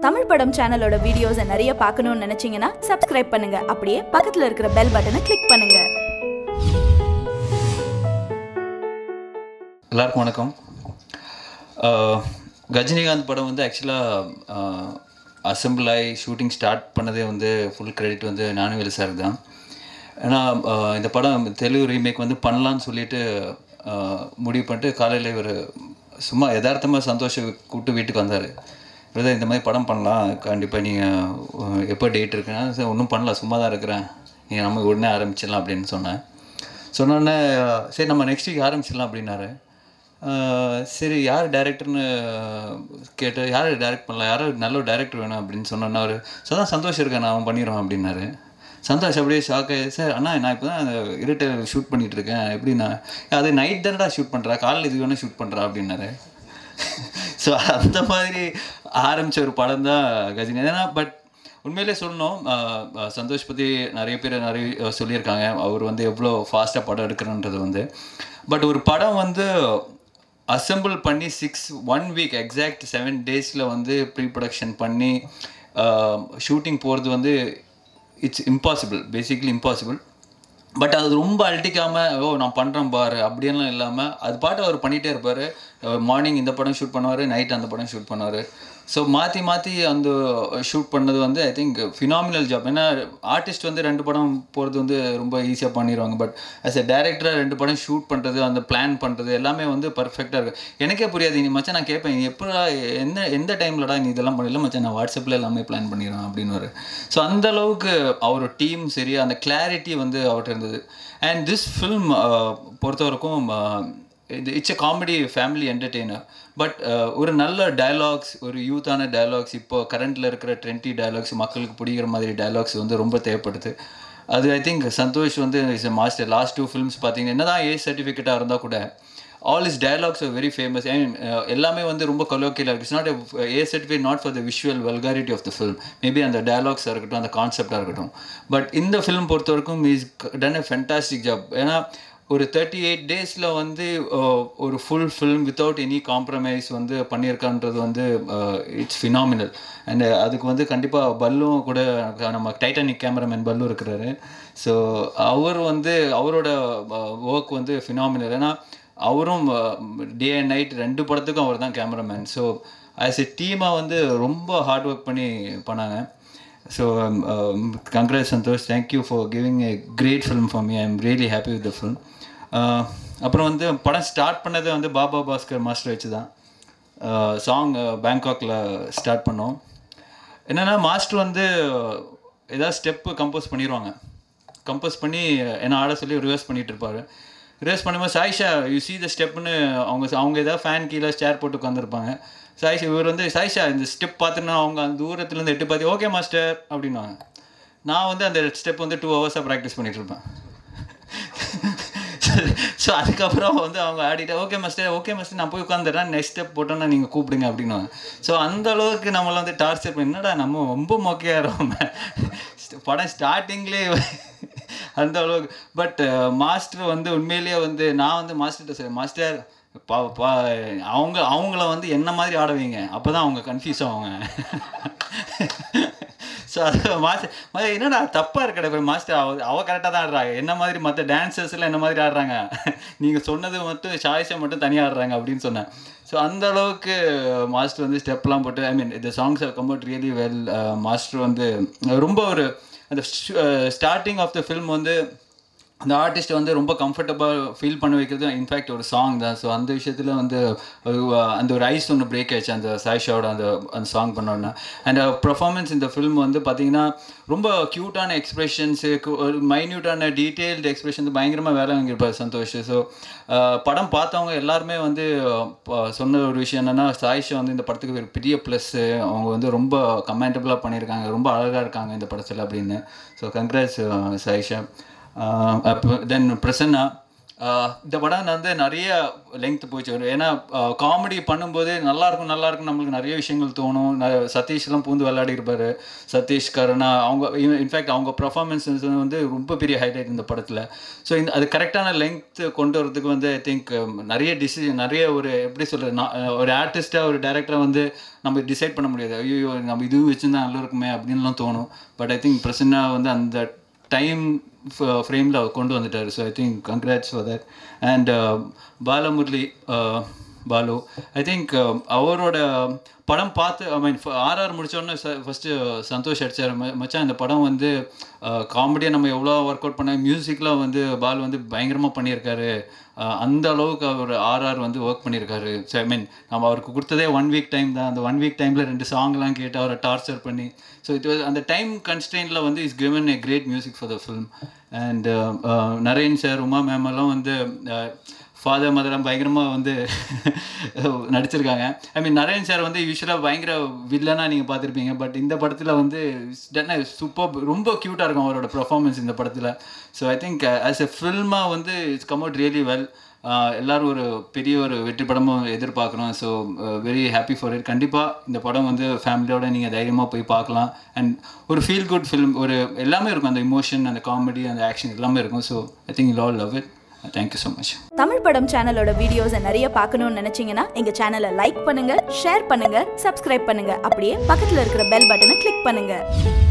தமிழ் படம் சேனலோட வீடியோஸை நிறைய பார்க்கணும்னு நினைச்சீங்கன்னா சப்ஸ்கிரைப் பண்ணுங்க அப்படியே பக்கத்துல இருக்கிற பெல் பட்டனை கிளிக் பண்ணுங்க எல்லாருக்கும் வணக்கம் அஹ், கஜினிகாந்த் படம் வந்து ஆக்சுவலாக அசம்பிள் ஆகி ஷூட்டிங் ஸ்டார்ட் பண்ணதே வந்து ஃபுல் கிரெடிட் வந்து ஞானவேலு சார் தான் ஏன்னா அஹ், இந்த படம் தெலுங்கு ரீமேக் வந்து பண்ணலான்னு சொல்லிட்டு அஹ், முடிவு பண்ணிட்டு காலையில் இவர் சும்மா யதார்த்தமாக சந்தோஷம் கூப்பிட்டு வீட்டுக்கு வந்தார் பிரதர் இந்த மாதிரி படம் பண்ணலாம் கண்டிப்பாக நீங்கள் எப்போ டேட் இருக்குன்னா சார் ஒன்றும் பண்ணல சும்மா தான் இருக்கிறேன் நீங்கள் நம்ம உடனே ஆரம்பிச்சிடலாம் அப்படின்னு சொன்னேன் சொன்னோடனே சரி நம்ம நெக்ஸ்ட் வீக் ஆரம்பிச்சிடலாம் அப்படின்னாரு ஆஹ் சரி யார் டேரக்டர்னு கேட்டு யார் டைரக்ட் பண்ணலாம் யாரும் நல்ல ஒரு டேரக்டர் வேணும் அப்படின்னு சொன்னோன்னா அவர் சொன்னால் சந்தோஷம் இருக்கேன் நான் அவன் பண்ணிடுவான் அப்படின்னாரு சந்தோஷ் அப்படியே ஷாக் ஆகி சார் அண்ணா நான் இப்போ தான் இருட்டை ஷூட் பண்ணிட்டு இருக்கேன் எப்படி நான் அது நைட் தானடா ஷூட் பண்ணுறா காலையில் இது வேணால் ஷூட் பண்ணுறா அப்படின்னாரு ஸோ அந்த மாதிரி ஆரம்பித்த ஒரு படம் தான் கஜினி ஏன்னா பட் உண்மையிலே சொல்லணும் ஆஹ் ஆஹ் சந்தோஷ் பற்றி நிறைய பேர் நிறைய ஆஹ் சொல்லியிருக்காங்க அவர் வந்து எவ்வளோ ஃபாஸ்ட்டாக படம் எடுக்கிறன்றது வந்து பட் ஒரு படம் வந்து அசெம்பிள் பண்ணி six one week exact seven டேஸில் வந்து ப்ரீ ப்ரொடக்ஷன் பண்ணி ஷூட்டிங் போகிறது வந்து it's impossible basically impossible but அது ரொம்ப அழட்டிக்காம ஓ நான் பண்ணுறேன் பாரு அப்படியெல்லாம் இல்லாமல் அது பாட்டு அவர் பண்ணிகிட்டே இருப்பார் மார்னிங் இந்த படம் ஷூட் பண்ணுவார் நைட் அந்த படம் ஷூட் பண்ணுவார் ஸோ மாற்றி மாற்றி அந்த ஷூட் பண்ணது வந்து ஐ திங்க் ஃபினாமினல் ஜாப் ஏன்னா ஆர்டிஸ்ட் வந்து ரெண்டு படம் போகிறது வந்து ரொம்ப ஈஸியாக பண்ணிடுவாங்க பட் ஆஸ் எ டேரக்டராக ரெண்டு படம் ஷூட் பண்ணுறது அந்த பிளான் பண்ணுறது எல்லாமே வந்து பர்ஃபெக்டாக இருக்குது எனக்கே புரியாது நீ மச்சான் நான் கேட்பேன் எப்படா எந்த எந்த டைம்லடா நீ இதெல்லாம் பண்ணல மச்சான் நான் வாட்ஸ்அப்பில் எல்லாமே பிளான் பண்ணிடுவேன் அப்படின்னு ஸோ அந்த அளவுக்கு அவர் டீம் சரி அந்த கிளாரிட்டி வந்து அவர்கிட்ட இருந்தது அண்ட் திஸ் ஃபில்ம் பொறுத்த வரைக்கும் இது it's a comedy family entertainer but ஒரு நல்ல டயலாக்ஸ் ஒரு யூத்தான டயலாக்ஸ் இப்போ கரண்ட்டில் இருக்கிற ட்ரெண்ட்டி டயலாக்ஸ் மக்களுக்கு பிடிக்கிற மாதிரி டயலாக்ஸ் வந்து ரொம்ப தேவைப்படுது அது ஐ திங்க் சந்தோஷ் வந்து is a master last two films பார்த்தீங்கன்னா என்ன தான் ஏ சர்டிஃபிகேட்டாக இருந்தால் கூட all is dialogues are very famous I mean எல்லாமே வந்து ரொம்ப கொலோக்கியலாக இருக்குது it's not A certificate not for the visual vulgarity of the film maybe அந்த டயலாக்ஸாக இருக்கட்டும் அந்த கான்செப்டாக இருக்கட்டும் பட் இந்த ஃபிலிம் பொறுத்த வரைக்கும் is done a fantastic job ஏன்னா ஒரு தேர்ட்டி எயிட் டேஸில் வந்து uh, ஒரு full film without any compromise வந்து பண்ணியிருக்கான்றது வந்து இட்ஸ் ஃபினாமினல் அண்ட் அதுக்கு வந்து கண்டிப்பாக பல்லும் கூட நம்ம டைட்டானிக் கேமராமேன் பல்லு இருக்கிறாரு ஸோ அவர் வந்து அவரோட ஒர்க் வந்து ஃபினாமினல் ஏன்னா அவரும் டே அண்ட் நைட் ரெண்டு படத்துக்கும் அவர் தான் கேமராமேன் ஸோ ஆஸ் எ டீமாக வந்து ரொம்ப ஹார்ட் ஒர்க் பண்ணி பண்ணாங்க so congrat Santhosh thank you for giving a great film for me I am really happy with the film அப்புறம் வந்து படம் ஸ்டார்ட் பண்ணது வந்து பாபா பாஸ்கர் மாஸ்டர் வச்சு தான் சாங் பேங்காக்கில் ஸ்டார்ட் பண்ணோம் என்னென்னா மாஸ்டர் வந்து ஏதாவது ஸ்டெப்பு கம்போஸ் பண்ணிடுவாங்க கம்போஸ் பண்ணி என்ன ஆட சொல்லி ரிவர்ஸ் பண்ணிட்டு இருப்பாரு ரிவர்ஸ் பண்ணும்போது சாயிஷா யூ சி த ஸ்டெப்னு அவங்க அவங்க ஏதாவது ஃபேன் கீழே சேர் போட்டு உட்காந்துருப்பாங்க சாயிஷா இவர் வந்து சாயிஷா இந்த ஸ்டெப் பார்த்துன்னா அவங்க அந்த தூரத்துலேருந்து எட்டு பார்த்து ஓகே மாஸ்டர் அப்படின்வாங்க நான் வந்து அந்த ஸ்டெப் வந்து டூ ஹவர்ஸாக ப்ராக்டிஸ் பண்ணிட்டு இருப்பேன் ஸோ அதுக்கப்புறம் வந்து அவங்க ஆடிட்டு ஓகே மாஸ்டர் ஓகே மாஸ்டர் நான் போய் உட்காந்துறேன் நெக்ஸ்ட் ஸ்டெப் போட்டோன்னா நீங்கள் கூப்பிடுங்க அப்படின்னுவாங்க ஸோ அந்த அளவுக்கு நம்மளை வந்து டார்ச்சர் பண்ணி என்னடா நம்ம ரொம்ப மொக்கையாகிறோம் படம் ஸ்டார்டிங்லேயே அந்த அளவுக்கு பட் மாஸ்டர் வந்து உண்மையிலேயே வந்து நான் வந்து மாஸ்டர்கிட்ட சொல்ல மாஸ்டர் பா பா அவங்க அவங்கள வந்து என்ன மாதிரி ஆட வைங்க அப்போ தான் அவங்க கன்ஃபியூஸ் ஆவாங்க ஸோ அது மாஸ்டர் என்னடா தப்பாக இருக்கடா போய் மாஸ்டர் அவ அவ கரெக்டாக தான் ஆடுறாங்க என்ன மாதிரி மற்ற டான்சர்ஸ்லாம் என்ன மாதிரி ஆடுறாங்க நீங்கள் சொன்னது மட்டும் சாய்ஸை மட்டும் தனியாக ஆடுறாங்க அப்படின்னு சொன்னேன் ஸோ அந்த அளவுக்கு மாஸ்டர் வந்து ஸ்டெப்லாம் போட்டு ஐ மீன் இந்த songs come out really well master வந்து ரொம்ப ஒரு அந்த ஸ்டார்டிங் ஆஃப் த ஃபில்ம் வந்து அந்த ஆர்டிஸ்ட் வந்து ரொம்ப கம்ஃபர்டபுள் ஃபீல் பண்ண வைக்கிறது இன்ஃபேக்ட் ஒரு சாங் தான் ஸோ அந்த விஷயத்தில் வந்து அஹ், அந்த ஒரு ஐஸ் ஒன்று பிரேக் ஆயிடுச்சு அந்த சாய்ஷாவோட அந்த அந்த சாங் பண்ணோன்னா அண்ட் பர்ஃபார்மன்ஸ் இந்த ஃபில்ம் வந்து பார்த்தீங்கன்னா ரொம்ப க்யூட்டான எக்ஸ்பிரஷன்ஸு ஒரு மைன்யூட்டான டீட்டெயில்டு எக்ஸ்பிரஷன் பயங்கரமாக வேலை வாங்கியிருப்பார் சந்தோஷ் ஸோ படம் பார்த்தவங்க எல்லாருமே வந்து ப- சொன்ன ஒரு விஷயம் என்னென்னா சாயிஷா வந்து இந்த படத்துக்கு ஒரு பெரிய ப்ளஸ்ஸு அவங்க வந்து ரொம்ப கமெண்டபுளாக பண்ணியிருக்காங்க ரொம்ப அழகாக இருக்காங்க இந்த படத்தில் அப்படின்னு ஸோ கங்க்ராட்ஸ் சாயிஷா அப்போ தென் பிரசன்னா ஆஹ் இந்த படம் வந்து நிறைய லெங்த் போச்சு ஒரு ஏன்னா காமெடி பண்ணும்போது நல்லா இருக்கும் நல்லா இருக்கும் நம்மளுக்கு நிறைய விஷயங்கள் தோணும் ந- சதீஷ்லாம் பூந்து விளையாடி இருப்பாரு சதீஷ் கருணா அவங்க இன்ஃபேக்ட் அவங்க பர்ஃபார்மன்ஸ் வந்து ரொம்ப பெரிய ஹைலைட் இந்த படத்தில் ஸோ இந்த அது கரெக்டான லெங்த் கொண்டு வரதுக்கு வந்து ஐ திங்க் நிறைய டிசிஷன் நிறைய ஒரு எப்படி சொல்கிறது ஒரு ஆர்டிஸ்ட்டாக ஒரு டேரக்டராக வந்து நம்ம டிசைட் பண்ண முடியாது ஐயோ நம்ம இது வச்சுருந்தா நல்லா இருக்குமே அப்படின்லாம் தோணும் பட் ஐ திங்க் பிரசன்னாக வந்து அந்த டைம் ஃப்ரேமில் கொண்டு வந்துட்டார் so I think congrats for that and Balamurali uh, Balu I think அவரோட படம் பார்த்து ஐ மீன் ஆர்ஆர் முடிச்சோடனே ஃபஸ்ட்டு சந்தோஷ் அடிச்சார் ம- மச்சான் இந்த படம் வந்து காமெடியாக நம்ம எவ்வளோ ஒர்க் அவுட் பண்ண மியூசிக்லாம் வந்து பால் வந்து பயங்கரமாக பண்ணியிருக்காரு அஹ், அந்த அளவுக்கு அவர் ஆர்ஆர் வந்து ஒர்க் பண்ணியிருக்காரு ஸோ ஐ மீன் நம்ம அவருக்கு கொடுத்ததே ஒன் வீக் டைம் தான் அந்த ஒன் வீக் டைமில் ரெண்டு சாங்லாம் கேட்டு அவரை டார்ச்சர் பண்ணி ஸோ இது அந்த டைம் கன்ஸ்டெயினில் வந்து is given a great music for the film and Naren sir Uma ma'am எல்லாம் வந்து ஃபாதர் மதரம் பயங்கரமாக வந்து நடிச்சிருக்காங்க ஐ மீன் நரேன் சார் வந்து யூஸ்வலாக பயங்கர வில்லனாக நீங்கள் பார்த்துருப்பீங்க பட் இந்த படத்தில் வந்து சூப்பர் ரொம்ப க்யூட்டாக இருக்கும் அவரோட பெர்ஃபார்மன்ஸ் இந்த படத்தில் so I think as a ஃபில்மாக வந்து it's come out really well எல்லாரும் ஒரு பெரிய ஒரு வெற்றி படமும் எதிர்பார்க்குறோம் so very happy for it கண்டிப்பாக இந்த படம் வந்து ஃபேமிலியோட நீங்கள் தைரியமாக போய் பார்க்கலாம் அண்ட் ஒரு ஃபீல் குட் ஃபிலிம் ஒரு எல்லாமே இருக்கும் அந்த இமோஷன் அந்த காமெடி அந்த ஆக்ஷன் எல்லாமே இருக்கும் so I think you all love it thank you so much Tamil படம் சேனலோட வீடியோஸை நிறைய பார்க்கணும்னு நினைச்சீங்கன்னா எங்க சேனலை லைக் பண்ணுங்க ஷேர் பண்ணுங்க சப்ஸ்கிரைப் பண்ணுங்க அப்படியே பக்கத்துல இருக்கிற பெல் பட்டனை கிளிக் பண்ணுங்க